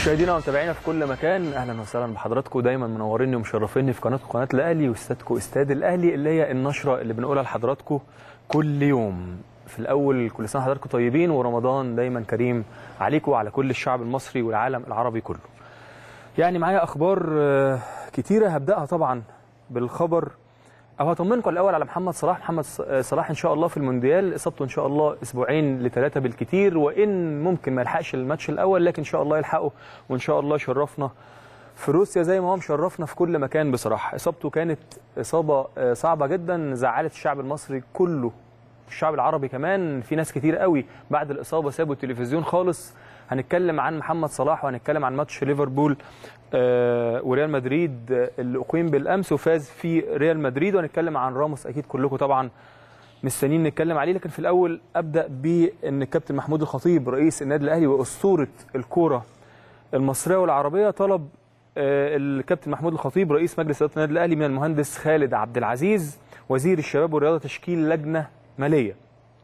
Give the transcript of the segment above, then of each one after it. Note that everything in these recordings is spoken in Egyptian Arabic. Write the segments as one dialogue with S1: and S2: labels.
S1: مشاهدينا ومتابعينا في كل مكان اهلا وسهلا بحضراتكم دايما منوريني ومشرفيني في قناتكم قناه الاهلي واستادكم استاد الاهلي اللي هي النشره اللي بنقولها لحضراتكم كل يوم في الاول كل سنه حضراتكم طيبين ورمضان دايما كريم عليكم وعلى كل الشعب المصري والعالم العربي كله يعني معايا اخبار آه، كتيره هبداها طبعا بالخبر او هطمنكم الاول على محمد صلاح محمد ص- آه، صلاح ان شاء الله في المونديال اصابته ان شاء الله اسبوعين لثلاثه بالكتير وان ممكن ما يلحقش الماتش الاول لكن ان شاء الله يلحقه وان شاء الله يشرفنا في روسيا زي ما هو مشرفنا في كل مكان بصراحه اصابته كانت اصابه آه، صعبه جدا زعلت الشعب المصري كله الشعب العربي كمان في ناس كتير قوي بعد الاصابه سابوا التلفزيون خالص هنتكلم عن محمد صلاح وهنتكلم عن ماتش ليفربول آه، وريال مدريد آه، اللي اقيم بالامس وفاز في ريال مدريد وهنتكلم عن راموس اكيد كلكم طبعا مستنيين نتكلم عليه لكن في الاول ابدا بان الكابتن محمود الخطيب رئيس النادي الاهلي واسطوره الكوره المصريه والعربيه طلب آه، الكابتن محمود الخطيب رئيس مجلس اداره النادي الاهلي من المهندس خالد عبد العزيز وزير الشباب والرياضه تشكيل لجنه ماليه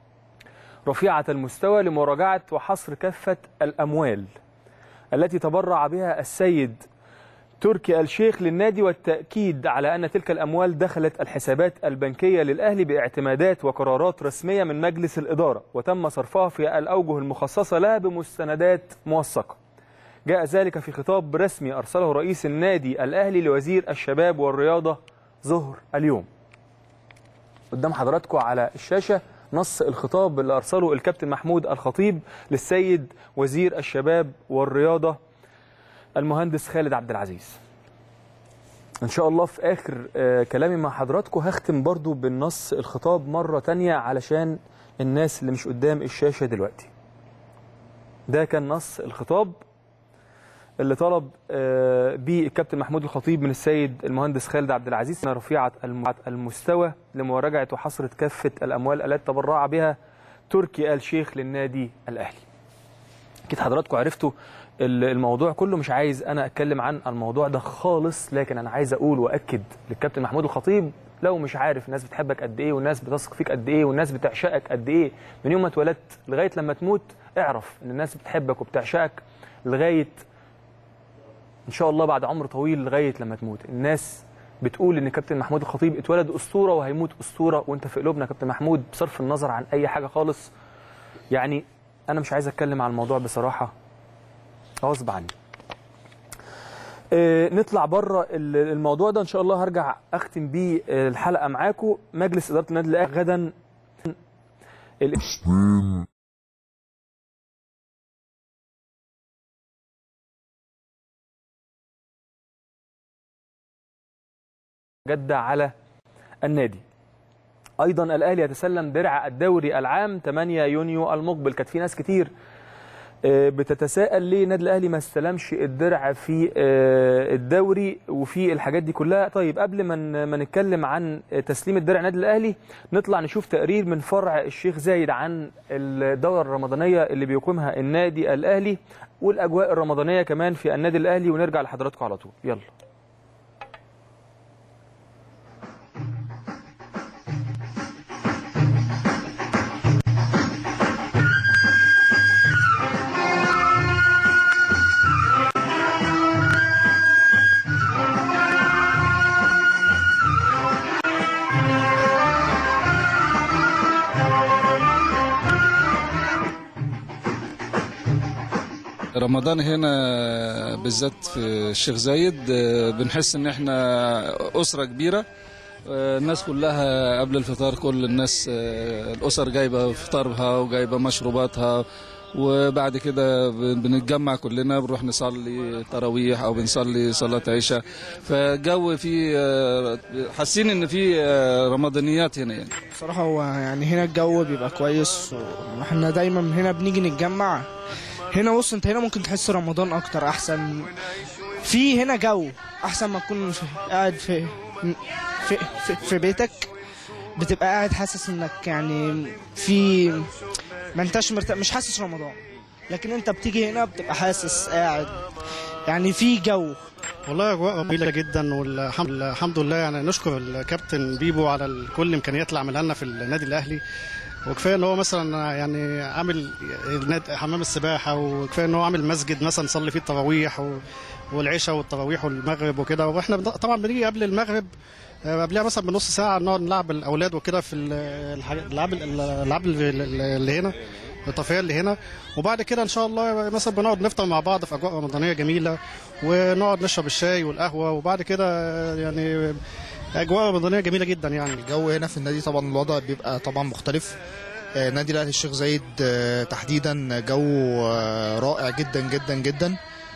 S1: رفيعه المستوى لمراجعه وحصر كافه الاموال التي تبرع بها السيد تركي الشيخ للنادي والتأكيد على أن تلك الأموال دخلت الحسابات البنكية للأهلي باعتمادات وقرارات رسمية من مجلس الإدارة وتم صرفها في الأوجه المخصصة لها بمستندات موثقة جاء ذلك في خطاب رسمي أرسله رئيس النادي الأهلي لوزير الشباب والرياضة ظهر اليوم قدام حضراتكم على الشاشة نص الخطاب اللي أرسله الكابتن محمود الخطيب للسيد وزير الشباب والرياضة المهندس خالد عبد العزيز ان شاء الله في اخر آه، كلامي مع حضراتكم هختم برضو بالنص الخطاب مرة تانية علشان الناس اللي مش قدام الشاشة دلوقتي ده كان نص الخطاب اللي طلب آه، بيه الكابتن محمود الخطيب من السيد المهندس خالد عبد العزيز أن رفيعة الم- المستوى لمراجعة وحصرة كافة الأموال التي تبرع بها تركي آل شيخ للنادي الأهلي اكيد حضراتكم عرفتوا ال- الموضوع كله مش عايز انا اتكلم عن الموضوع ده خالص لكن انا عايز اقول واكد للكابتن محمود الخطيب لو مش عارف الناس بتحبك قد ايه والناس بتثق فيك قد ايه والناس بتعشقك قد ايه من يوم ما اتولدت لغايه لما تموت اعرف ان الناس بتحبك وبتعشقك لغايه ان شاء الله بعد عمر طويل لغايه لما تموت الناس بتقول ان كابتن محمود الخطيب اتولد اسطوره وهيموت اسطوره وانت في قلوبنا يا كابتن محمود بصرف النظر عن اي حاجه خالص يعني انا مش عايز اتكلم عن الموضوع بصراحه غصب عني آه، نطلع بره ال- الموضوع ده ان شاء الله هرجع اختم بيه آه، الحلقه معاكم مجلس اداره النادي الاهلي غدا ال- جدة على النادي ايضا الاهلي يتسلم درع الدوري العام 8 يونيو المقبل كانت في ناس كتير آه، بتتساءل ليه النادي الاهلي ما استلمش الدرع في آه، الدوري وفي الحاجات دي كلها طيب قبل ما ن- ما نتكلم عن تسليم الدرع النادي الاهلي نطلع نشوف تقرير من فرع الشيخ زايد عن الدوره الرمضانيه اللي بيقيمها النادي الاهلي والاجواء الرمضانيه كمان في النادي الاهلي ونرجع لحضراتكم على طول يلا
S2: رمضان هنا بالذات في الشيخ زايد آه، بنحس ان احنا اسره كبيره آه، الناس كلها قبل الفطار كل الناس آه، الاسر جايبه فطارها وجايبه مشروباتها وبعد كده بن- بنتجمع كلنا بنروح نصلي تراويح او بنصلي صلاه عشاء فالجو فيه آه، حاسين ان في آه، رمضانيات هنا يعني
S3: بصراحة هو يعني هنا الجو بيبقى كويس واحنا دايما هنا بنيجي نتجمع هنا بص انت هنا ممكن تحس رمضان اكتر احسن في هنا جو احسن ما تكون في- قاعد في في في, في بيتك بتبقى قاعد حاسس انك يعني في ما انتش مرتاح مش حاسس رمضان لكن انت بتيجي هنا بتبقى حاسس قاعد يعني في جو
S4: والله اجواء جميله جدا والحمد الحمد لله يعني نشكر الكابتن بيبو على ال- كل الامكانيات اللي عملها لنا في النادي الاهلي وكفايه ان هو مثلا يعني عامل ناد- حمام السباحه وكفايه ان هو عامل مسجد مثلا نصلي فيه التراويح و- والعشاء والتراويح والمغرب وكده واحنا بن- طبعا بنيجي قبل المغرب آه، قبلها مثلا بنص ساعه نقعد نلعب الاولاد وكده في ال- الحاج- الالعاب الالعاب اللي اللي هنا الترفيهيه اللي هنا وبعد كده ان شاء الله مثلا بنقعد نفطر مع بعض في اجواء رمضانيه جميله ونقعد نشرب الشاي والقهوه وبعد كده آه، يعني اجواء رمضانيه جميله جدا يعني
S5: الجو هنا في النادي طبعا الوضع بيبقى طبعا مختلف آه، نادي الاهلي الشيخ زايد آه، تحديدا جو آه، رائع جدا جدا جدا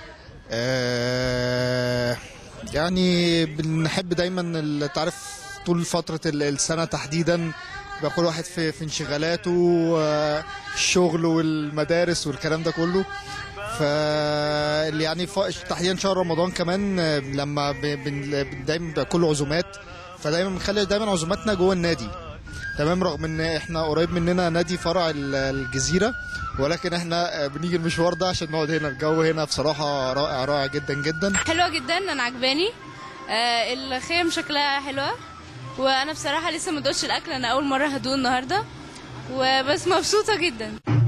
S5: آه، يعني بنحب دايما ال- تعرف طول فترة ال- السنة تحديدا يبقى كل واحد في في انشغالاته آه، الشغل والمدارس والكلام ده كله ف يعني ف- تحديدا شهر رمضان كمان آه، لما ب- بن- دايما بيبقى كله عزومات فدايما بنخلي دايما عزوماتنا جوه النادي تمام رغم ان احنا قريب مننا نادي فرع ال- الجزيره ولكن احنا آه، بنيجي المشوار ده عشان نقعد هنا الجو هنا بصراحه رائع رائع جدا جدا
S6: حلوة جدا انا عجباني آه الخيم شكلها حلوة وانا بصراحة لسه ما دوقتش الاكل انا اول مرة هدوق النهاردة وبس مبسوطة جدا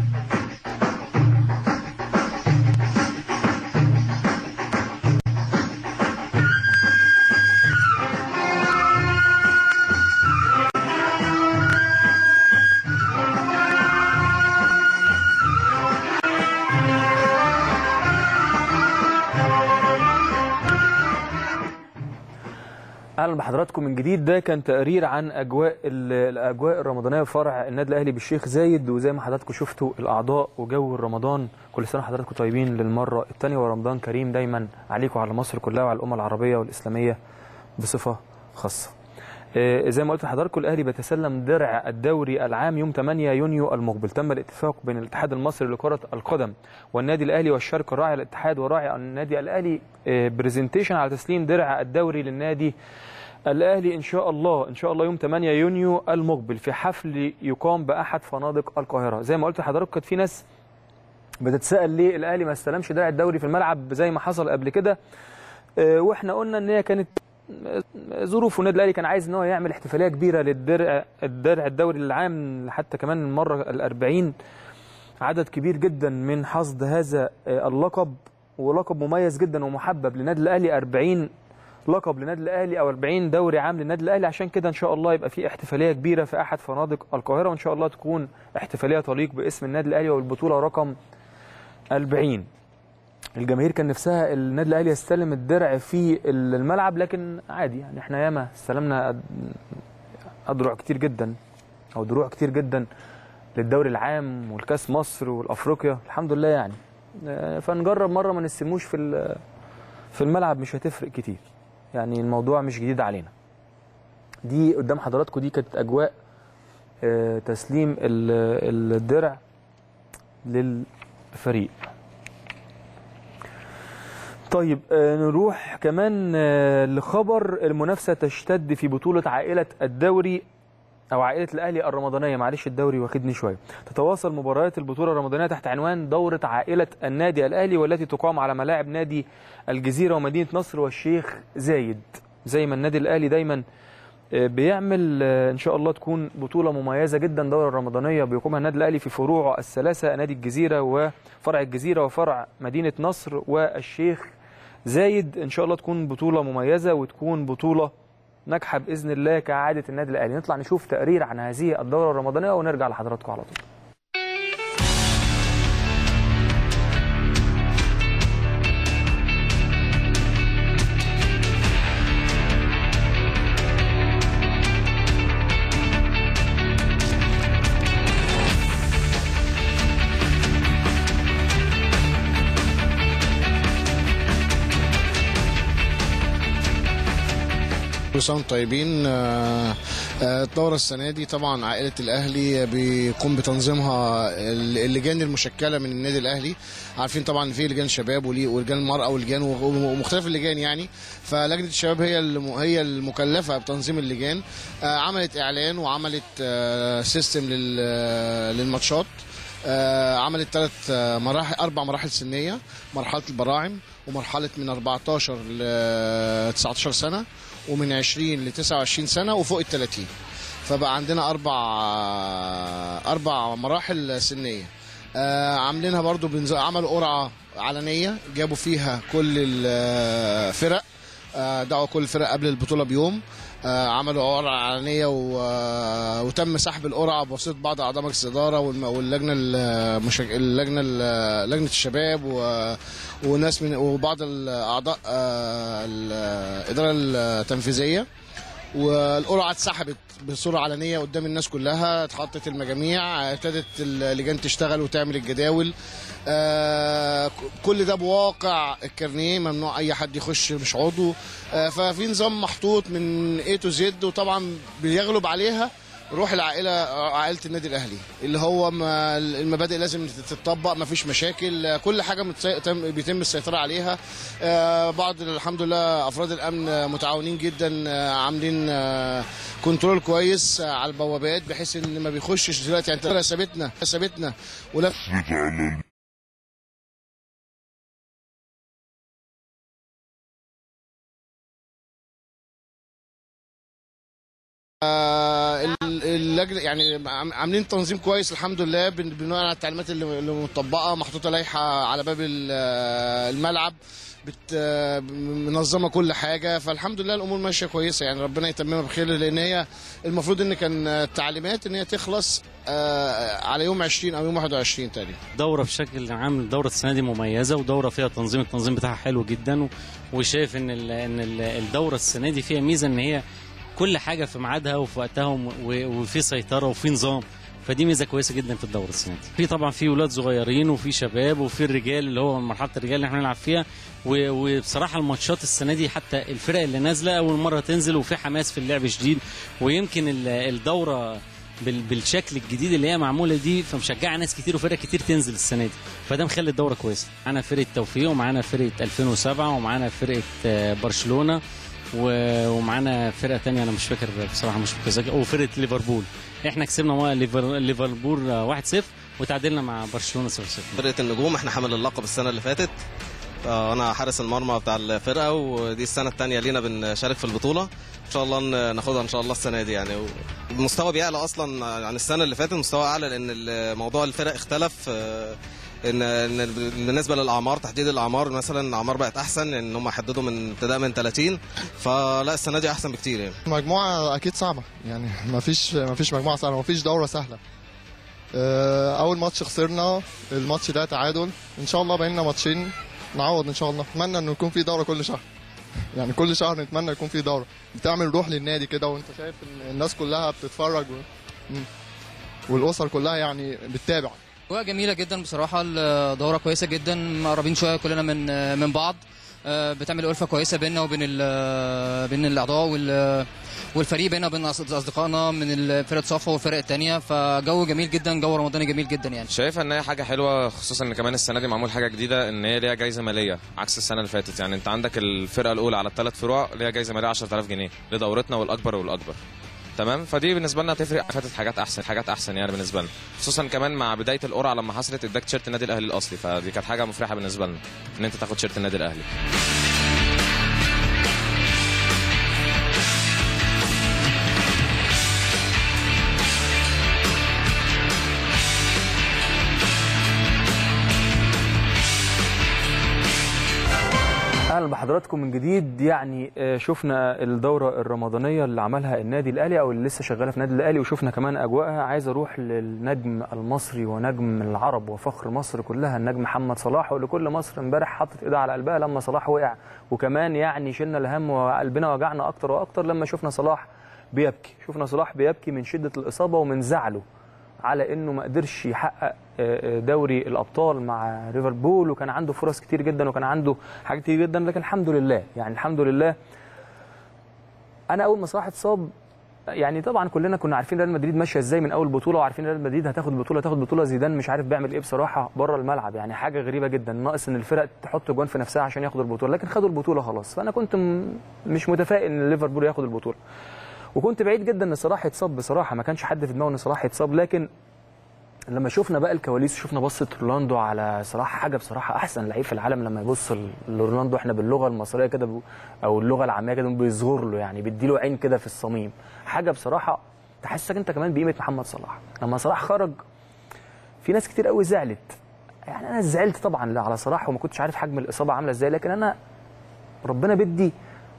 S1: اهلا بحضراتكم من جديد ده كان تقرير عن اجواء ال- الاجواء الرمضانيه في فرع النادي الاهلي بالشيخ زايد وزي ما حضراتكم شفتوا الاعضاء وجو رمضان كل سنه حضراتكم طيبين للمره الثانيه ورمضان كريم دايما عليكم وعلى مصر كلها وعلى الامه العربيه والاسلاميه بصفه خاصه. آه، زي ما قلت لحضراتكم الاهلي بيتسلم درع الدوري العام يوم 8 يونيو المقبل تم الاتفاق بين الاتحاد المصري لكره القدم والنادي الاهلي والشركه الراعي الاتحاد وراعي النادي الاهلي برزنتيشن على تسليم درع الدوري للنادي الاهلي ان شاء الله ان شاء الله يوم 8 يونيو المقبل في حفل يقام باحد فنادق القاهره زي ما قلت لحضراتكم كانت في ناس بتتساءل ليه الاهلي ما استلمش درع الدوري في الملعب زي ما حصل قبل كده آه، واحنا قلنا ان هي كانت آه، ظروف النادي الاهلي كان عايز ان هو يعمل احتفاليه كبيره للدرع الدرع الدوري العام حتى كمان المره الأربعين عدد كبير جدا من حصد هذا آه، اللقب ولقب مميز جدا ومحبب للنادي الاهلي 40 لقب للنادي الاهلي او 40 دوري عام للنادي الاهلي عشان كده ان شاء الله يبقى في احتفاليه كبيره في احد فنادق القاهره وان شاء الله تكون احتفاليه تليق باسم النادي الاهلي والبطوله رقم 40 الجماهير كان نفسها النادي الاهلي يستلم الدرع في الملعب لكن عادي يعني احنا ياما استلمنا أد- اذرع كتير جدا او دروع كتير جدا للدوري العام والكاس مصر والافريقيا الحمد لله يعني آه، فنجرب مره ما نستلموش في ال- في الملعب مش هتفرق كتير يعني الموضوع مش جديد علينا دي قدام حضراتكم دي كانت اجواء آه، تسليم ال- الدرع للفريق طيب آه، نروح كمان آه، لخبر المنافسه تشتد في بطوله عائله الدوري او عائله الاهلي الرمضانيه معلش الدوري واخدني شويه تتواصل مباريات البطوله الرمضانيه تحت عنوان دوره عائله النادي الاهلي والتي تقام على ملاعب نادي الجزيره ومدينه نصر والشيخ زايد زي ما النادي الاهلي دايما آه، بيعمل آه، ان شاء الله تكون بطوله مميزه جدا دوره رمضانيه بيقومها النادي الاهلي في فروعه الثلاثه نادي الجزيره وفرع الجزيره وفرع مدينه نصر والشيخ زايد ان شاء الله تكون بطوله مميزه وتكون بطوله ناجحه باذن الله كعاده النادي الاهلي نطلع نشوف تقرير عن هذه الدوره الرمضانيه ونرجع لحضراتكم على طول
S7: كل سنه وانتم طيبين آه، آه، الدورة السنة دي طبعا عائلة الأهلي بيقوم بتنظيمها اللجان المشكلة من النادي الأهلي عارفين طبعا في لجان شباب ولي- ولجان المرأة ولجان ومختلف اللجان يعني فلجنة الشباب هي الم- هي المكلفة بتنظيم اللجان آه، عملت إعلان وعملت آه، سيستم لل- للماتشات آه، عملت ثلاث مراحل اربع مراحل سنيه مرحله البراعم ومرحله من 14 ل 19 سنه ومن 20 ل 29 سنه وفوق ال 30 فبقى عندنا اربع اربع مراحل سنيه آه، عاملينها برضو بنز... عملوا قرعه علنيه جابوا فيها كل الفرق آه، دعوا كل الفرق قبل البطوله بيوم آه، عملوا قرعه علنيه و... آه، وتم سحب القرعه بواسطه بعض اعضاء مجلس الاداره والم... واللجنه المشك... اللجنه ال- لجنه الشباب و... وناس من وبعض الاعضاء آه، الاداره التنفيذيه والقرعه اتسحبت بصوره علنيه قدام الناس كلها اتحطت المجاميع ابتدت اللجان تشتغل وتعمل الجداول آه، كل ده بواقع الكارنيه ممنوع اي حد يخش مش عضو آه، ففي نظام محطوط من A تو زد وطبعا بيغلب عليها روح العائله عائله النادي الاهلي اللي هو ما المبادئ لازم تتطبق ما فيش مشاكل آه، كل حاجه متسي- تم- بيتم السيطره عليها آه، بعض الحمد لله افراد الامن متعاونين جدا آه، عاملين آه، كنترول كويس آه، على البوابات بحيث ان ما بيخشش دلوقتي يعني انت ثابتنا ثابتنا ولا آه، ال- اللجنه يعني عم- عاملين تنظيم كويس الحمد لله بن- بناء على التعليمات اللي اللي مطبقه محطوطه لائحه على باب ال- آه، الملعب بت آه، منظمه كل حاجه فالحمد لله الامور ماشيه كويسه يعني ربنا يتممها بخير لان هي المفروض ان كان التعليمات ان هي تخلص آه، على يوم 20 او يوم 21 تقريبا
S8: دوره بشكل عام الدوره السنه دي مميزه ودوره فيها تنظيم التنظيم بتاعها حلو جدا و- وشايف ان ال- ان ال- الدوره السنه دي فيها ميزه ان هي كل حاجه في ميعادها وفي وقتها وم- و- وفي سيطره وفي نظام فدي ميزه كويسه جدا في الدوره السنه دي في طبعا في ولاد صغيرين وفي شباب وفي الرجال اللي هو مرحله الرجال اللي احنا بنلعب فيها و- وبصراحه الماتشات السنه دي حتى الفرق اللي نازله اول مره تنزل وفي حماس في اللعب شديد ويمكن ال- الدوره بال- بالشكل الجديد اللي هي معموله دي فمشجعه ناس كتير وفرق كتير تنزل السنه دي فده مخلي الدوره كويسه معانا فرقه توفيق ومعانا فرقه 2007 ومعانا فرقه آه، برشلونه و- ومعانا فرقه تانية انا مش فاكر بصراحه مش متذكر وفرقه ليفربول احنا كسبنا مع ليفر- ليفربول آه، 1-0 وتعادلنا مع برشلونه 0-0
S9: فرقه النجوم احنا حامل اللقب السنه اللي فاتت آه، انا حارس المرمى بتاع الفرقه ودي السنه الثانيه لينا بنشارك في البطوله ان شاء الله ن- ناخدها ان شاء الله السنه دي يعني المستوى بيعلى اصلا عن السنه اللي فاتت المستوى اعلى لان ال- موضوع الفرق اختلف آه، ان ان بالنسبه للاعمار تحديد الاعمار مثلا الاعمار بقت احسن ان هم حددوا من ابتداء من 30 فلا السنه دي احسن بكتير يعني
S5: مجموعة أكيد صعبة يعني مفيش مفيش مجموعة سهلة مفيش دورة سهلة آه، أول ماتش خسرنا الماتش ده تعادل إن شاء الله بقينا ماتشين نعوض إن شاء الله أتمنى إنه يكون في دورة كل شهر يعني كل شهر نتمنى يكون في دورة بتعمل روح للنادي كده وأنت شايف إن الناس كلها بتتفرج و... مم. والأسر كلها يعني بتتابع
S10: أجواء جميلة جدا بصراحة الدورة كويسة جدا مقربين شوية كلنا من من بعض آه، بتعمل ألفة كويسة بيننا وبين ال- بين الأعضاء وال والفريق بيننا وبين أص- أصدقائنا من الفرقة صفا والفرق التانية فجو جميل جدا جو رمضاني جميل جدا يعني
S11: شايفها ان هي حاجه حلوه خصوصا ان كمان السنه دي معمول حاجه جديده ان هي ليها جايزه ماليه عكس السنه اللي فاتت يعني انت عندك الفرقه الاولى على الثلاث فروع ليها جايزه ماليه 10000 جنيه لدورتنا والاكبر والاكبر تمام فدي بالنسبه لنا هتفرق فاتت حاجات احسن حاجات احسن يعني بالنسبه لنا خصوصا كمان مع بدايه القرعه لما حصلت اداك تيشيرت النادي الاهلي الاصلي فدي كانت حاجه مفرحه بالنسبه لنا ان انت تاخد تيشيرت النادي الاهلي
S1: اهلا بحضراتكم من جديد يعني آه، شفنا الدوره الرمضانيه اللي عملها النادي الاهلي او اللي لسه شغاله في النادي الاهلي وشفنا كمان اجواءها عايز اروح للنجم المصري ونجم العرب وفخر مصر كلها النجم محمد صلاح واللي كل مصر امبارح حطت ايدها على قلبها لما صلاح وقع وكمان يعني شلنا الهم وقلبنا وجعنا اكتر واكتر لما شفنا صلاح بيبكي شفنا صلاح بيبكي من شده الاصابه ومن زعله على انه ما قدرش يحقق آه، آه، دوري الابطال مع ليفربول وكان عنده فرص كتير جدا وكان عنده حاجات كتير جدا لكن الحمد لله يعني الحمد لله انا اول ما صلاح اتصاب يعني طبعا كلنا كنا عارفين ريال مدريد ماشيه ازاي من اول بطوله وعارفين ريال مدريد هتاخد بطوله تاخد بطوله زيدان مش عارف بيعمل ايه بصراحه بره الملعب يعني حاجه غريبه جدا ناقص ان الفرق تحط جوان في نفسها عشان ياخدوا البطوله لكن خدوا البطوله خلاص فانا كنت م- مش متفائل ان ليفربول ياخد البطوله وكنت بعيد جدا ان صلاح يتصاب بصراحه ما كانش حد في دماغه ان صلاح يتصاب لكن لما شفنا بقى الكواليس شفنا بصه رونالدو على صلاح حاجه بصراحه احسن لعيب في العالم لما يبص ل- لرونالدو احنا باللغه المصريه كده ب- او اللغه العاميه كده بيصغر له يعني بيديله عين كده في الصميم حاجه بصراحه تحسسك انت كمان بقيمه محمد صلاح لما صلاح خرج في ناس كتير قوي زعلت يعني انا زعلت طبعا لا على صلاح وما كنتش عارف حجم الاصابه عامله ازاي لكن انا ربنا بدي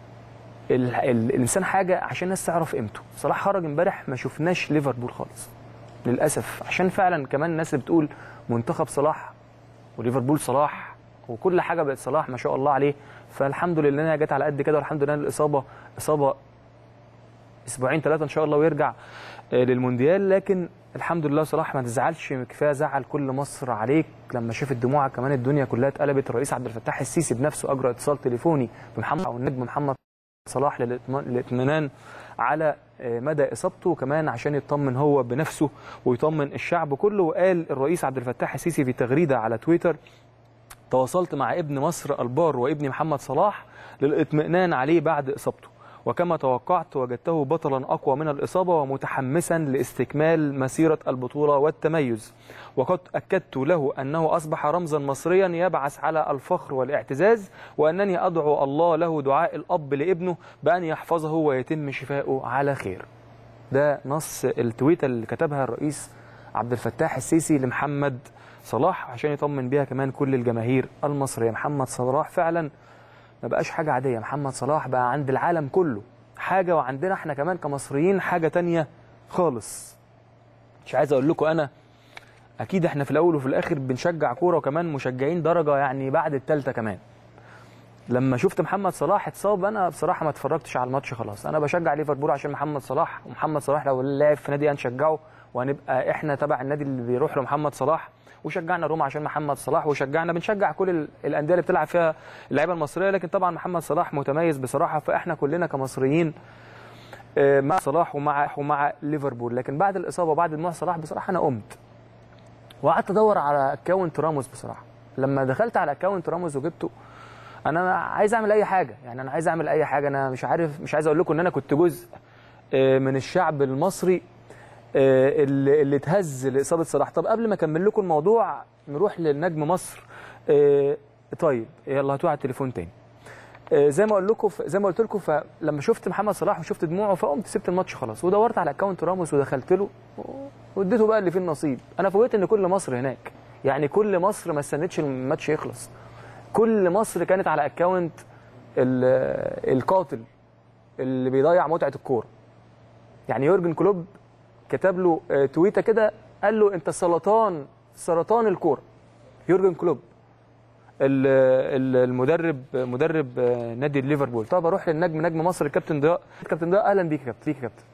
S1: ال- ال- الانسان حاجه عشان الناس تعرف قيمته صلاح خرج امبارح ما شفناش ليفربول خالص للاسف عشان فعلا كمان الناس اللي بتقول منتخب صلاح وليفربول صلاح وكل حاجه بقت صلاح ما شاء الله عليه فالحمد لله انها جت على قد كده والحمد لله إن الاصابه اصابه اسبوعين ثلاثه ان شاء الله ويرجع آه، للمونديال لكن الحمد لله صلاح ما تزعلش كفايه زعل كل مصر عليك لما شافت دموعك كمان الدنيا كلها اتقلبت الرئيس عبد الفتاح السيسي بنفسه اجرى اتصال تليفوني بمحمد او النجم محمد صلاح للإطمئن- للاطمئنان على آه، مدى اصابته وكمان عشان يطمن هو بنفسه ويطمن الشعب كله وقال الرئيس عبد الفتاح السيسي في تغريده على تويتر تواصلت مع ابن مصر البار وابن محمد صلاح للاطمئنان عليه بعد اصابته وكما توقعت وجدته بطلا اقوى من الاصابه ومتحمسا لاستكمال مسيره البطوله والتميز وقد اكدت له انه اصبح رمزا مصريا يبعث على الفخر والاعتزاز وانني ادعو الله له دعاء الاب لابنه بان يحفظه ويتم شفاؤه على خير ده نص التويته اللي كتبها الرئيس عبد الفتاح السيسي لمحمد صلاح عشان يطمن بيها كمان كل الجماهير المصريه محمد صلاح فعلا ما بقاش حاجه عاديه محمد صلاح بقى عند العالم كله حاجه وعندنا احنا كمان كمصريين حاجه تانية خالص مش عايز اقول لكم انا اكيد احنا في الاول وفي الاخر بنشجع كوره وكمان مشجعين درجه يعني بعد الثالثه كمان لما شفت محمد صلاح اتصاب انا بصراحه ما اتفرجتش على الماتش خلاص انا بشجع ليفربول عشان محمد صلاح ومحمد صلاح لو لعب في نادي هنشجعه وهنبقى احنا تبع النادي اللي بيروح له محمد صلاح وشجعنا روما عشان محمد صلاح وشجعنا بنشجع كل ال- الانديه اللي بتلعب فيها اللعيبه المصريه لكن طبعا محمد صلاح متميز بصراحه فاحنا كلنا كمصريين آه، مع صلاح ومع ومع ليفربول لكن بعد الاصابه بعد دموع صلاح بصراحه انا قمت وقعدت ادور على اكونت راموس بصراحه لما دخلت على اكونت راموس وجبته انا عايز اعمل اي حاجه يعني انا عايز اعمل اي حاجه انا مش عارف مش عايز اقول لكم ان انا كنت جزء آه، من الشعب المصري آه، اللي اللي اتهز لاصابه صلاح طب قبل ما اكمل لكم الموضوع نروح للنجم مصر آه، طيب يلا هاتوه على التليفون تاني آه، زي ما اقول لكم زي ما قلت لكم فلما شفت محمد صلاح وشفت دموعه فقمت سبت الماتش خلاص ودورت على اكونت راموس ودخلت له واديته بقى اللي فيه النصيب انا فوجئت ان كل مصر هناك يعني كل مصر ما استنتش الماتش يخلص كل مصر كانت على اكونت ال- القاتل اللي بيضيع متعه الكوره يعني يورجن كلوب كتب له آه، تويته كده قال له انت سرطان سرطان الكوره يورجن كلوب ال- ال- المدرب مدرب آه، نادي ليفربول طب اروح للنجم نجم مصر الكابتن ضياء كابتن ضياء اهلا بيك يا كابتن بيك يا كابتن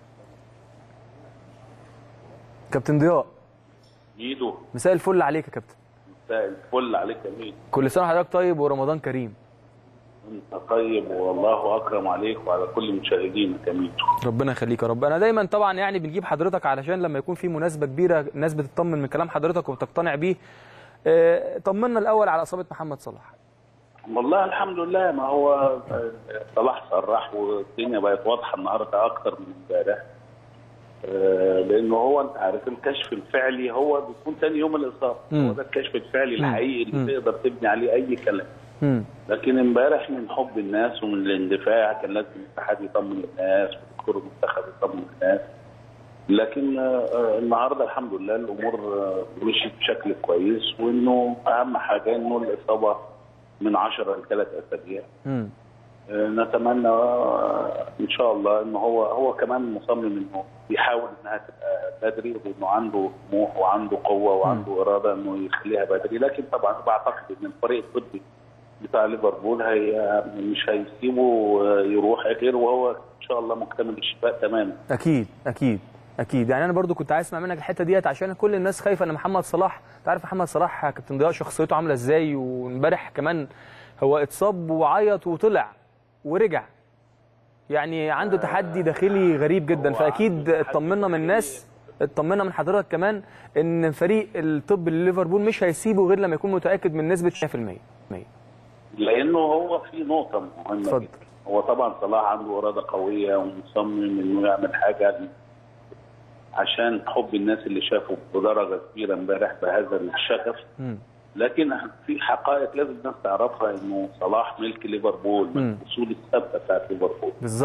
S1: كابتن ضياء
S12: ايده
S1: مساء الفل عليك يا كابتن
S12: مساء الفل عليك يا مين
S1: كل سنه وحضرتك طيب ورمضان كريم
S12: انت طيب والله اكرم عليك وعلى كل مشاهدينك يا ميدو
S1: ربنا يخليك يا رب انا دايما طبعا يعني بنجيب حضرتك علشان لما يكون في مناسبه كبيره الناس بتطمن من كلام حضرتك وبتقتنع بيه آه، طمنا الاول على اصابه محمد صلاح
S12: والله الحمد لله ما هو آه، صلاح صرح والدنيا بقت واضحه النهارده اكتر من امبارح آه، لانه هو انت عارف الكشف الفعلي هو بيكون ثاني يوم الاصابه
S1: مم.
S12: هو ده الكشف الفعلي
S1: مم.
S12: الحقيقي اللي
S1: مم.
S12: تقدر تبني عليه اي كلام
S1: مم.
S12: لكن امبارح من حب الناس ومن الاندفاع كان لازم الاتحاد يطمن الناس ودكتور المنتخب يطمن الناس لكن آه، آه، النهارده الحمد لله الامور آه، مشيت بشكل كويس وانه اهم حاجه انه الاصابه من 10 لثلاث اسابيع
S1: مم.
S12: آه، نتمنى آه، ان شاء الله انه هو هو كمان مصمم انه بيحاول انها تبقى بدري وانه عنده طموح وعنده قوه وعنده اراده انه يخليها بدري لكن طبعا بعتقد ان الفريق الطبي بتاع ليفربول هي مش هيسيبه آه، يروح غير وهو ان شاء الله مكتمل الشفاء تماما
S1: اكيد اكيد اكيد يعني انا برضو كنت عايز اسمع منك الحته ديت عشان كل الناس خايفه ان محمد صلاح تعرف محمد صلاح يا كابتن ضياء شخصيته عامله ازاي وامبارح كمان هو اتصاب وعيط وطلع ورجع يعني عنده تحدي داخلي غريب جدا فاكيد اطمنا من الناس اطمنا من حضرتك كمان ان فريق الطب لليفربول مش هيسيبه غير لما يكون متاكد من نسبه 100%
S12: لانه هو في نقطه مهمه
S1: اتفضل.
S12: جدا هو طبعا صلاح عنده اراده قويه ومصمم انه يعمل حاجه عشان حب الناس اللي شافوا بدرجه كبيره امبارح بهذا الشغف
S1: مم.
S12: لكن في حقائق لازم الناس تعرفها انه صلاح ملك ليفربول من
S1: مم.
S12: الاصول الثابته بتاعت ليفربول
S1: بالظبط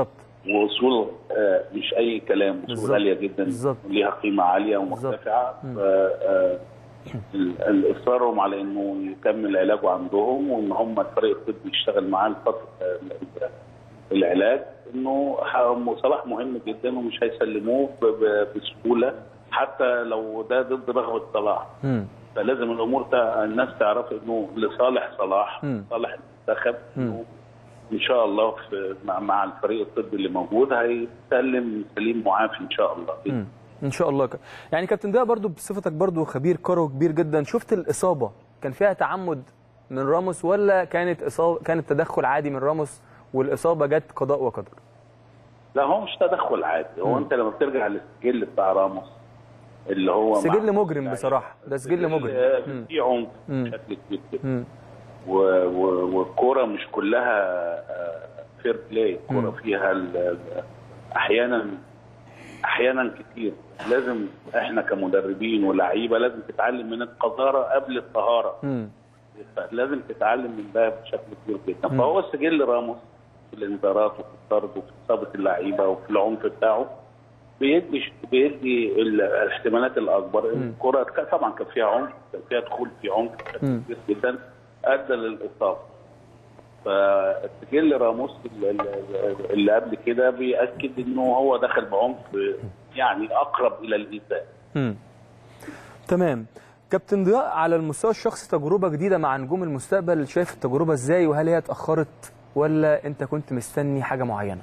S12: واصول آه، مش اي كلام
S1: بالظبط.
S12: اصول غاليه جدا
S1: بالظبط.
S12: ليها قيمه عاليه ومرتفعه ف- آه، ال- الاصرارهم على انه يكمل علاجه عندهم وان هم الفريق الطبي يشتغل معاه لفتره ال- العلاج انه ح- صلاح مهم جدا ومش هيسلموه ب- ب- بسهوله حتى لو ده ضد رغبه صلاح
S1: مم.
S12: فلازم الامور تع- الناس تعرف انه لصالح صلاح
S1: مم.
S12: صالح المنتخب انه ان شاء الله في مع, مع الفريق الطبي اللي موجود هيسلم سليم معافي ان شاء الله
S1: مم. ان شاء الله ك... يعني كابتن ضياء برضو بصفتك برضو خبير كرو كبير جدا شفت الاصابه كان فيها تعمد من راموس ولا كانت اصابه كانت تدخل عادي من راموس والاصابه جت قضاء وقدر
S12: لا هو مش تدخل عادي هو
S1: مم.
S12: انت لما بترجع للسجل بتاع راموس اللي هو مع-
S1: سجل مجرم بصراحه ده سجل مجرم
S12: آه،
S1: مم.
S12: في عنف
S1: مم.
S12: بشكل كبير جدا
S1: مم.
S12: و- و- والكوره مش كلها فير بلاي الكوره فيها ال- ال- احيانا احيانا كتير لازم احنا كمدربين ولاعيبه لازم تتعلم من القذاره قبل الطهاره
S1: مم.
S12: لازم تتعلم من ده بشكل كبير جدا
S1: مم.
S12: فهو سجل راموس في الانذارات وفي الطرد وفي اصابه اللعيبه وفي العنف بتاعه بيدي بيدي ال- الاحتمالات الاكبر
S1: مم.
S12: الكره كان- طبعا كان فيها عنف كان فيها دخول في عنف بشكل
S1: مم.
S12: كبير جدا ادى للاصابه فسجل راموس ال- ال- اللي قبل كده بيأكد انه هو دخل بعنف يعني اقرب الى الايذاء
S1: مم. تمام كابتن ضياء على المستوى الشخصي تجربه جديده مع نجوم المستقبل شايف التجربه ازاي وهل هي اتاخرت ولا انت كنت مستني حاجه معينه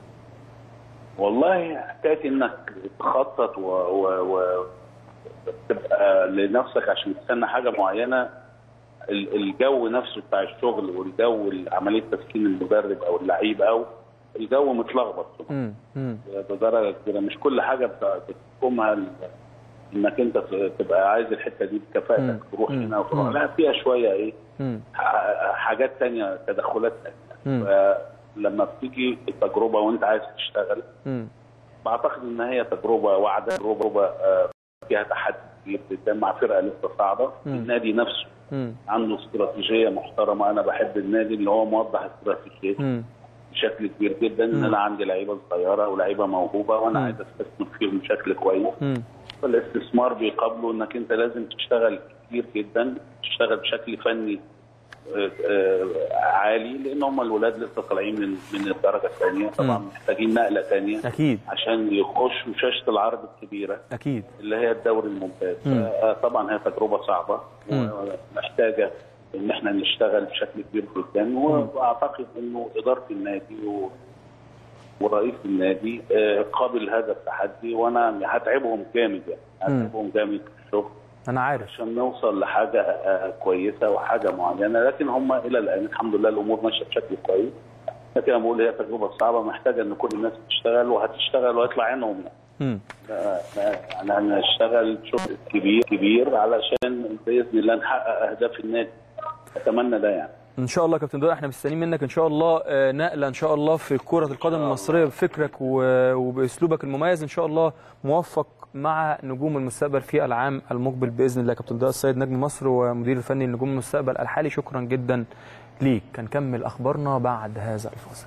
S12: والله حكايه انك تخطط و... و... و... تبقى لنفسك عشان تستنى حاجه معينه ال- الجو نفسه بتاع الشغل والجو عمليه تسكين المدرب او اللعيب او الجو متلخبط
S1: مم. مم.
S12: بدرجه كبيره مش كل حاجه بت- بتحكمها ال- انك انت ت- تبقى عايز الحته دي بكفاءتك تروح
S1: مم.
S12: هنا وتروح
S1: مم.
S12: لا فيها شويه ايه
S1: مم.
S12: ح- حاجات تانية تدخلات تانية
S1: مم.
S12: فلما بتيجي التجربه وانت عايز تشتغل
S1: مم.
S12: بعتقد ان هي تجربه واعده تجربه آه، فيها تحدي كبير جدا مع فرقه لسه صاعده
S1: مم.
S12: النادي نفسه
S1: مم.
S12: عنده استراتيجيه محترمه انا بحب النادي اللي هو موضح استراتيجيته
S1: مم.
S12: بشكل كبير جدا ان
S1: مم.
S12: انا عندي لعيبه صغيره ولاعيبه موهوبه وانا
S1: مم.
S12: عايز استثمر فيهم بشكل كويس
S1: مم.
S12: فالاستثمار بيقابله انك انت لازم تشتغل كتير جدا تشتغل بشكل فني آه، آه، عالي لان هم الولاد لسه طالعين من من الدرجه الثانيه طبعا
S1: مم.
S12: محتاجين نقله ثانيه
S1: اكيد
S12: عشان يخشوا شاشه العرض الكبيره
S1: اكيد
S12: اللي هي الدوري الممتاز
S1: مم.
S12: طبعا هي تجربه صعبه
S1: مم.
S12: ومحتاجه ان احنا نشتغل بشكل كبير جدا واعتقد انه اداره النادي و... ورئيس النادي آه، قابل هذا التحدي وانا هتعبهم جامد يعني
S1: مم.
S12: هتعبهم جامد في الشغل
S1: انا عارف
S12: عشان نوصل لحاجه آه، كويسه وحاجه معينه لكن هم الى الان الحمد لله الامور ماشيه بشكل كويس لكن انا بقول هي تجربه صعبه محتاجه ان كل الناس تشتغل وهتشتغل ويطلع عينهم يعني
S1: مم.
S12: يعني هنشتغل شغل كبير كبير علشان باذن الله نحقق اهداف النادي اتمنى ده يعني
S1: ان شاء الله يا كابتن ضياء احنا مستنيين منك ان شاء الله آه، نقله ان شاء الله في كره القدم المصريه بفكرك و- وباسلوبك المميز ان شاء الله موفق مع نجوم المستقبل في العام المقبل باذن الله كابتن ضياء السيد نجم مصر ومدير الفني لنجوم المستقبل الحالي شكرا جدا ليك هنكمل اخبارنا بعد هذا الفاصل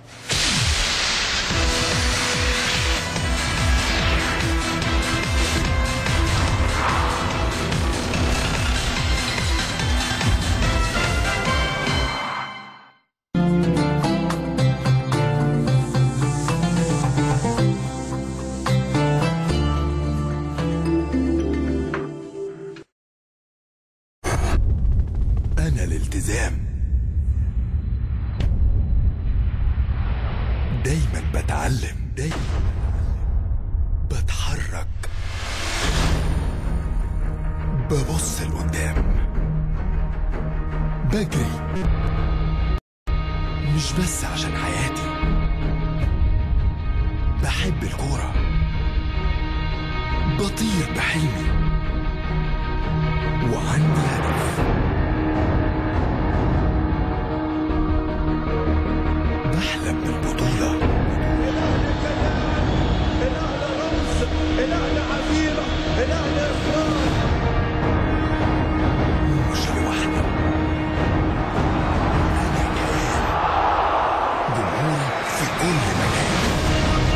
S13: أنا الالتزام دايما بتعلم دايما بتحرك ببص لقدام بجري مش بس عشان حياتي بحب الكورة بطير بحلمي وعندي هدف بحلم بالبطولة
S14: الأهلي رمز الأهلي عزيمة الأهلي إصرار
S13: مش لوحدي أنا كيان جمهوري في كل مكان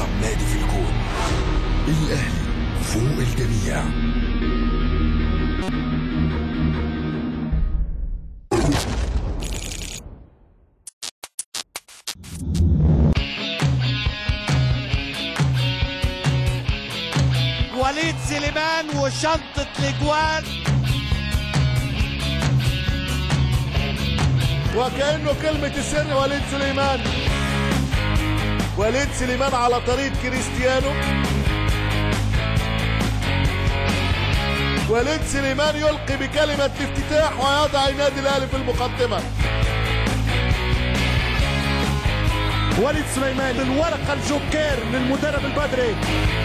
S13: أعظم نادي في الكون الأهلي فوق الجميع
S14: وليد سليمان وشنطة الاجوان
S15: وكأنه كلمة السر وليد سليمان وليد سليمان على طريق كريستيانو وليد سليمان يلقي بكلمة الافتتاح ويضع النادي الأهلي في المقدمة
S14: وليد سليمان الورقة الجوكير للمدرب البدري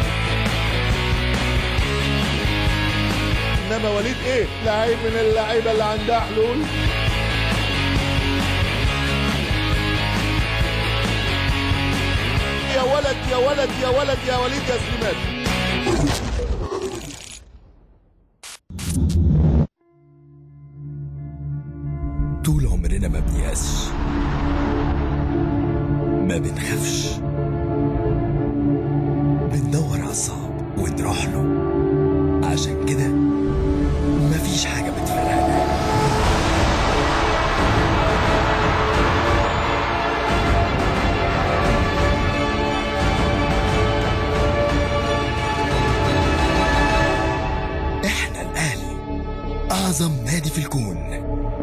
S15: إنما وليد إيه؟ لعيب من اللعيبة اللي عندها حلول يا ولد يا ولد يا ولد يا وليد يا سليمان
S13: طول عمرنا ما بنيأسش ما بنخافش بندور على الصعب ونروح له عشان كده مفيش حاجة بتفرقنا احنا الأهلي أعظم نادي في الكون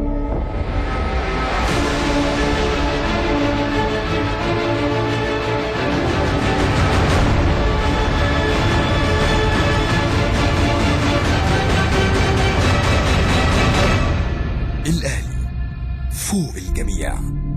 S13: الأهلي فوق الجميع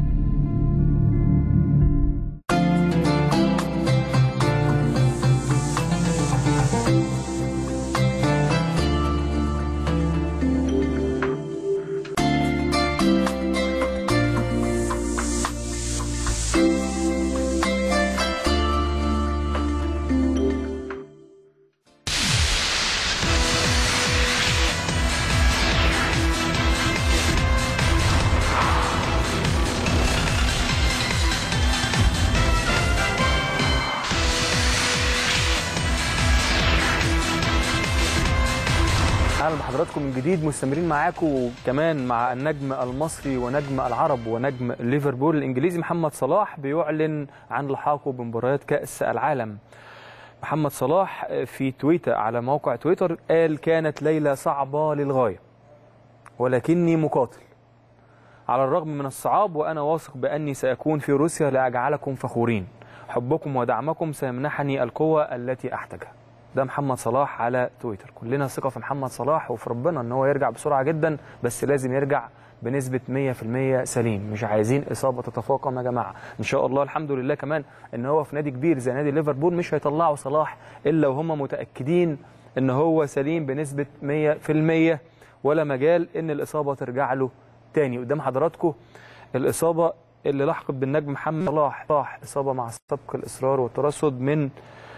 S1: اهلا بحضراتكم من جديد مستمرين معاكم كمان مع النجم المصري ونجم العرب ونجم ليفربول الانجليزي محمد صلاح بيعلن عن لحاقه بمباريات كاس العالم محمد صلاح في تويتر على موقع تويتر قال كانت ليله صعبه للغايه ولكني مقاتل على الرغم من الصعاب وانا واثق باني ساكون في روسيا لاجعلكم فخورين حبكم ودعمكم سيمنحني القوه التي احتاجها ده محمد صلاح على تويتر كلنا ثقه في محمد صلاح وفي ربنا ان هو يرجع بسرعه جدا بس لازم يرجع بنسبه 100% سليم مش عايزين اصابه تتفاقم يا جماعه ان شاء الله الحمد لله كمان ان هو في نادي كبير زي نادي ليفربول مش هيطلعوا صلاح الا وهم متاكدين ان هو سليم بنسبه 100% ولا مجال ان الاصابه ترجع له تاني قدام حضراتكم الاصابه اللي لحقت بالنجم محمد صلاح صلاح اصابه مع سبق الاصرار والترصد من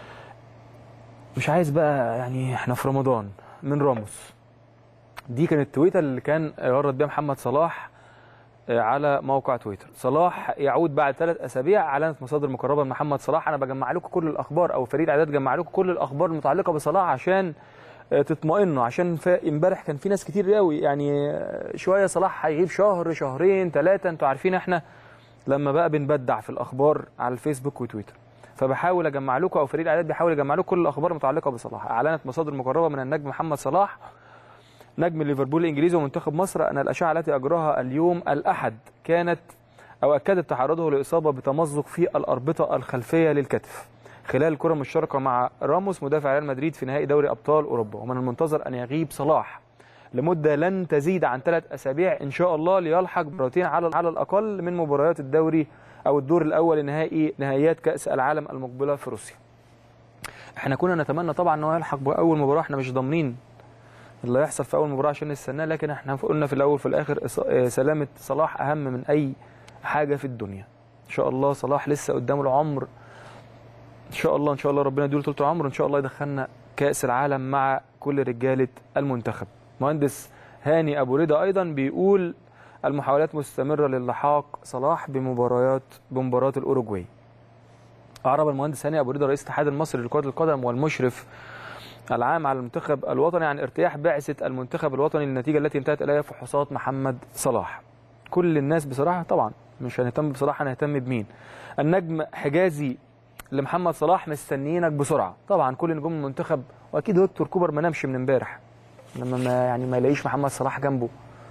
S1: مش عايز بقى يعني احنا في رمضان من راموس دي كانت تويتر اللي كان غرد بيها محمد صلاح آه، على موقع تويتر صلاح يعود بعد ثلاث اسابيع اعلنت مصادر مقربه لمحمد صلاح انا بجمع لكم كل الاخبار او فريق اعداد جمع لكم كل الاخبار المتعلقه بصلاح عشان آه، تطمئنوا عشان فا- امبارح كان في ناس كتير قوي يعني آه، شويه صلاح هيغيب شهر شهرين ثلاثه انتوا عارفين احنا لما بقى بنبدع في الاخبار على الفيسبوك وتويتر فبحاول اجمع لكم او فريق الاعداد بيحاول يجمع لكم كل الاخبار المتعلقه بصلاح اعلنت مصادر مقربه من النجم محمد صلاح نجم ليفربول الانجليزي ومنتخب مصر ان الاشعه التي اجراها اليوم الاحد كانت او اكدت تعرضه لاصابه بتمزق في الاربطه الخلفيه للكتف خلال الكره المشتركه مع راموس مدافع ريال مدريد في نهائي دوري ابطال اوروبا ومن المنتظر ان يغيب صلاح لمده لن تزيد عن ثلاث اسابيع ان شاء الله ليلحق بمباراتين على على الاقل من مباريات الدوري او الدور الاول لنهائي نهائيات كاس العالم المقبله في روسيا. احنا كنا نتمنى طبعا ان هو يلحق باول مباراه احنا مش ضامنين اللي هيحصل في اول مباراه عشان نستناه لكن احنا قلنا في الاول في الاخر إص- آه، سلامه صلاح اهم من اي حاجه في الدنيا. ان شاء الله صلاح لسه قدامه العمر ان شاء الله ان شاء الله ربنا يديله طول العمر وان شاء الله يدخلنا كاس العالم مع كل رجاله المنتخب. مهندس هاني ابو رضا ايضا بيقول المحاولات مستمره للحاق صلاح بمباريات بمباراه الاوروجواي. أعرب المهندس هاني أبو رضا رئيس الاتحاد المصري لكرة القدم والمشرف العام على المنتخب الوطني عن ارتياح بعثة المنتخب الوطني للنتيجة التي انتهت إليها فحوصات محمد صلاح كل الناس بصراحة طبعا مش هنهتم بصراحة هنهتم بمين النجم حجازي لمحمد صلاح مستنيينك بسرعة طبعا كل نجوم المنتخب وأكيد هيكتور كوبر ما نامش من امبارح لما ما يعني ما يلاقيش محمد صلاح جنبه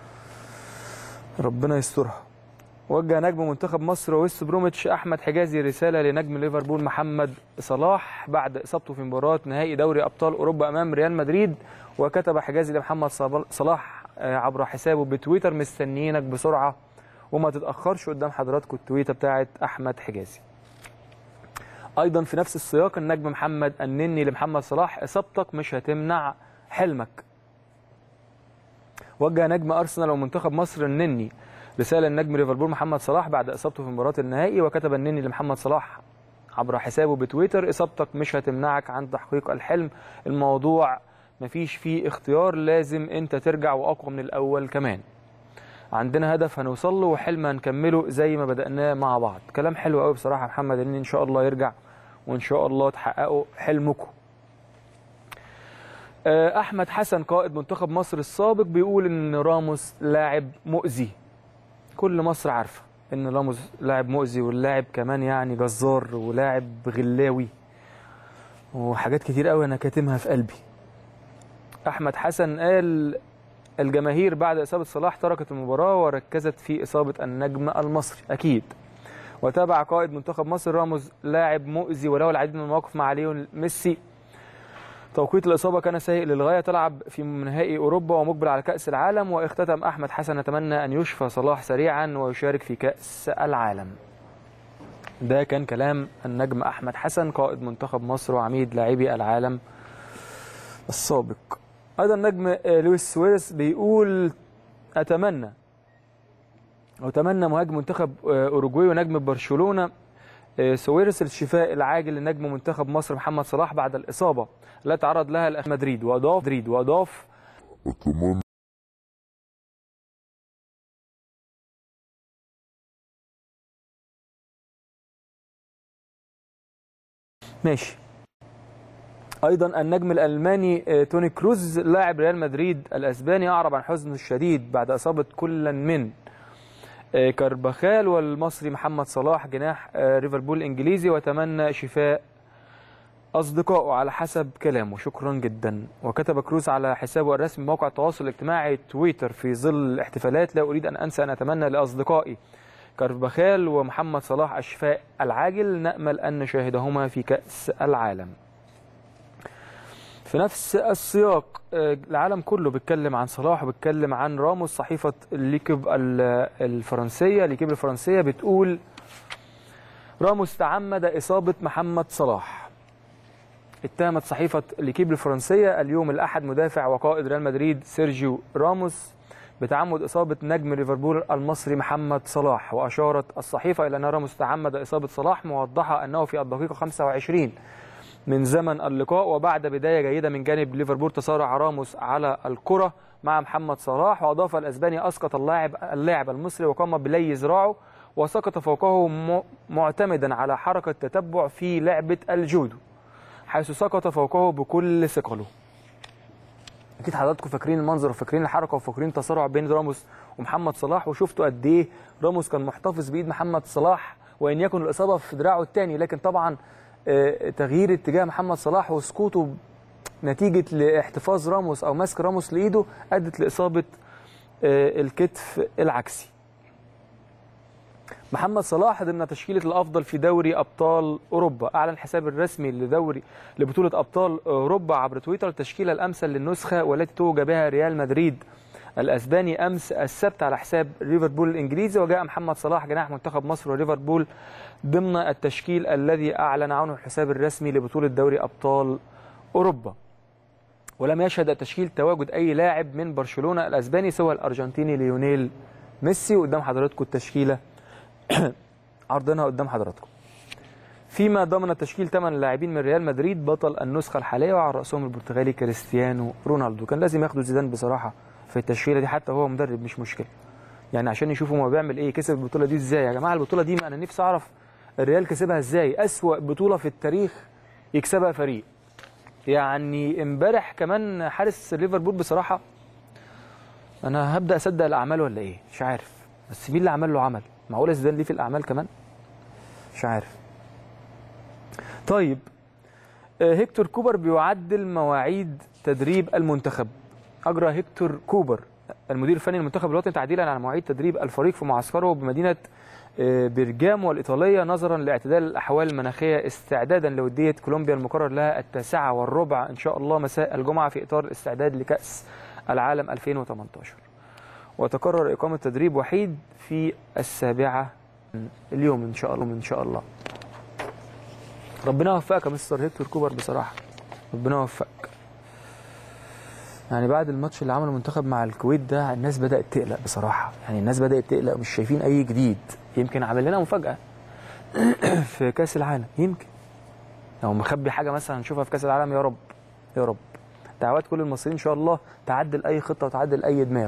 S1: ربنا يسترها وجه نجم منتخب مصر وويست بروميتش احمد حجازي رساله لنجم ليفربول محمد صلاح بعد اصابته في مباراه نهائي دوري ابطال اوروبا امام ريال مدريد وكتب حجازي لمحمد صب- صلاح آه، عبر حسابه بتويتر مستنيينك بسرعه وما تتاخرش قدام حضراتكم التويته بتاعت احمد حجازي ايضا في نفس السياق النجم محمد النني لمحمد صلاح اصابتك مش هتمنع حلمك وجه نجم ارسنال ومنتخب مصر النني رساله لنجم ليفربول محمد صلاح بعد اصابته في مباراه النهائي وكتب النني لمحمد صلاح عبر حسابه بتويتر اصابتك مش هتمنعك عن تحقيق الحلم الموضوع مفيش فيه اختيار لازم انت ترجع واقوى من الاول كمان عندنا هدف هنوصل له وحلم هنكمله زي ما بدأناه مع بعض كلام حلو قوي بصراحة يا محمد ان ان شاء الله يرجع وان شاء الله تحققوا حلمكم آه، احمد حسن قائد منتخب مصر السابق بيقول ان راموس لاعب مؤذي كل مصر عارفه ان راموس لاعب مؤذي واللاعب كمان يعني جزار ولاعب غلاوي وحاجات كتير قوي انا كاتمها في قلبي احمد حسن قال الجماهير بعد اصابه صلاح تركت المباراه وركزت في اصابه النجم المصري اكيد وتابع قائد منتخب مصر راموس لاعب مؤذي وله العديد من المواقف مع ليون ميسي توقيت الإصابة كان سيء للغاية تلعب في نهائي أوروبا ومقبل على كأس العالم واختتم أحمد حسن نتمنى أن يشفى صلاح سريعا ويشارك في كأس العالم ده كان كلام النجم أحمد حسن قائد منتخب مصر وعميد لاعبي العالم السابق أيضا نجم آه، لويس سويرس بيقول أتمنى أتمنى مهاجم منتخب آه، أوروجواي ونجم برشلونة آه، سويرس الشفاء العاجل لنجم منتخب مصر محمد صلاح بعد الإصابة التي تعرض لها الأهلي مدريد وأضاف مدريد وأضاف ماشي ايضا النجم الالماني آه، توني كروز لاعب ريال مدريد الاسباني اعرب عن حزنه الشديد بعد اصابه كل من آه، كارباخال والمصري محمد صلاح جناح آه، ليفربول الانجليزي وتمنى شفاء اصدقائه على حسب كلامه شكرا جدا وكتب كروز على حسابه الرسمي موقع التواصل الاجتماعي تويتر في ظل الاحتفالات لا اريد ان انسى ان اتمنى لاصدقائي كارفاخال ومحمد صلاح الشفاء العاجل نامل ان نشاهدهما في كاس العالم في نفس السياق آه، العالم كله بيتكلم عن صلاح وبيتكلم عن راموس صحيفة ليكيب ال- الفرنسية ليكيب الفرنسية بتقول راموس تعمد إصابة محمد صلاح اتهمت صحيفة ليكيب الفرنسية اليوم الأحد مدافع وقائد ريال مدريد سيرجيو راموس بتعمد إصابة نجم ليفربول المصري محمد صلاح وأشارت الصحيفة إلى أن راموس تعمد إصابة صلاح موضحة أنه في الدقيقة 25 من زمن اللقاء وبعد بداية جيدة من جانب ليفربول تسارع راموس على الكرة مع محمد صلاح وأضاف الأسباني أسقط اللاعب اللاعب المصري وقام بلي ذراعه وسقط فوقه م- معتمدا على حركة تتبع في لعبة الجودو حيث سقط فوقه بكل ثقله اكيد حضراتكم فاكرين المنظر وفاكرين الحركه وفاكرين تسارع بين راموس ومحمد صلاح وشفتوا قد ايه راموس كان محتفظ بايد محمد صلاح وان يكن الاصابه في دراعه الثاني لكن طبعا آه، تغيير اتجاه محمد صلاح وسقوطه نتيجه لاحتفاظ راموس او مسك راموس لايده ادت لاصابه آه، الكتف العكسي محمد صلاح ضمن تشكيلة الأفضل في دوري أبطال أوروبا أعلن الحساب الرسمي لدوري لبطولة أبطال أوروبا عبر تويتر التشكيلة الأمثل للنسخة والتي توج بها ريال مدريد الأسباني أمس السبت على حساب ليفربول الإنجليزي وجاء محمد صلاح جناح منتخب مصر وليفربول ضمن التشكيل الذي أعلن عنه الحساب الرسمي لبطولة دوري أبطال أوروبا ولم يشهد التشكيل تواجد أي لاعب من برشلونة الأسباني سوى الأرجنتيني ليونيل ميسي وقدام حضراتكم التشكيلة عرضناها قدام حضراتكم فيما ضمن تشكيل 8 لاعبين من ريال مدريد بطل النسخة الحالية وعلى رأسهم البرتغالي كريستيانو رونالدو كان لازم ياخدوا زيدان بصراحة في التشكيلة دي حتى هو مدرب مش مشكلة يعني عشان يشوفوا هو بيعمل ايه كسب البطولة دي ازاي يا جماعة البطولة دي ما انا نفسي اعرف الريال كسبها ازاي اسوا بطوله في التاريخ يكسبها فريق يعني امبارح كمان حارس ليفربول بصراحه انا هبدا اصدق الاعمال ولا ايه مش عارف بس مين اللي عمل له عمل معقول زيدان ليه في الاعمال كمان مش عارف طيب آه، هيكتور كوبر بيعدل مواعيد تدريب المنتخب اجرى هيكتور كوبر المدير الفني للمنتخب الوطني تعديلا على مواعيد تدريب الفريق في معسكره بمدينه آه، بيرجامو الايطاليه نظرا لاعتدال الاحوال المناخيه استعدادا لوديه كولومبيا المقرر لها التاسعه والربع ان شاء الله مساء الجمعه في اطار الاستعداد لكاس العالم 2018 وتقرر اقامه تدريب وحيد في السابعه اليوم ان شاء الله ان شاء الله ربنا يوفقك يا مستر هيكتور كوبر بصراحه ربنا يوفقك يعني بعد الماتش اللي عمله المنتخب مع الكويت ده الناس بدات تقلق بصراحه يعني الناس بدات تقلق مش شايفين اي جديد يمكن عامل لنا مفاجاه في كاس العالم يمكن لو مخبي حاجه مثلا نشوفها في كاس العالم يا رب يا رب دعوات كل المصريين ان شاء الله تعدل اي خطه وتعدل اي دماغ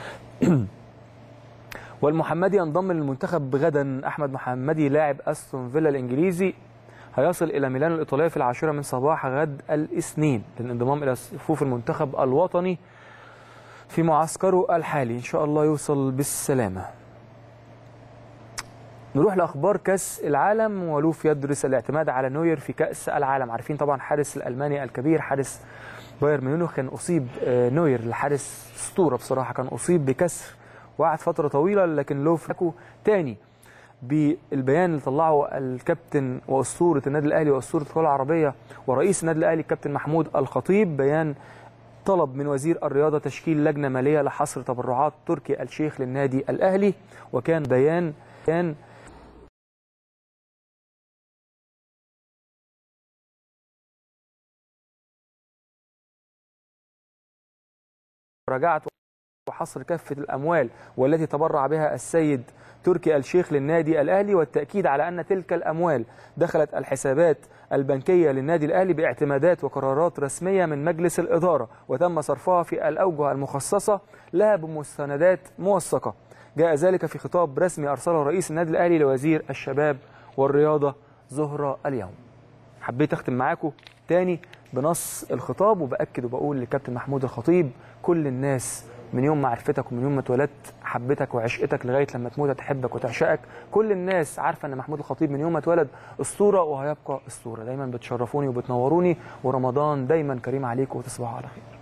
S1: والمحمدي ينضم للمنتخب غدا احمد محمدي لاعب استون فيلا الانجليزي هيصل الى ميلانو الايطاليه في العاشره من صباح غد الاثنين للانضمام الى صفوف المنتخب الوطني في معسكره الحالي ان شاء الله يوصل بالسلامه نروح لاخبار كاس العالم ولوف يدرس الاعتماد على نوير في كاس العالم عارفين طبعا حارس الالماني الكبير حارس بايرن ميونخ كان اصيب آه، نوير الحارس اسطوره بصراحه كان اصيب بكسر وقعد فتره طويله لكن لوف حكوا تاني بالبيان اللي طلعه الكابتن واسطوره النادي الاهلي واسطوره الكره العربيه ورئيس النادي الاهلي الكابتن محمود الخطيب بيان طلب من وزير الرياضه تشكيل لجنه ماليه لحصر تبرعات تركي الشيخ للنادي الاهلي وكان بيان كان راجعت وحصر كافة الأموال والتي تبرع بها السيد تركي الشيخ للنادي الأهلي والتأكيد على أن تلك الأموال دخلت الحسابات البنكية للنادي الأهلي باعتمادات وقرارات رسمية من مجلس الإدارة وتم صرفها في الأوجه المخصصة لها بمستندات موثقة جاء ذلك في خطاب رسمي أرسله رئيس النادي الأهلي لوزير الشباب والرياضة زهرة اليوم حبيت أختم معاكم تاني بنص الخطاب وبأكد وبقول لكابتن محمود الخطيب كل الناس من يوم ما عرفتك ومن يوم ما اتولدت حبتك وعشقتك لغايه لما تموت تحبك وتعشقك كل الناس عارفه ان محمود الخطيب من يوم ما اتولد اسطوره وهيبقى اسطوره دايما بتشرفوني وبتنوروني ورمضان دايما كريم عليكم وتصبحوا على خير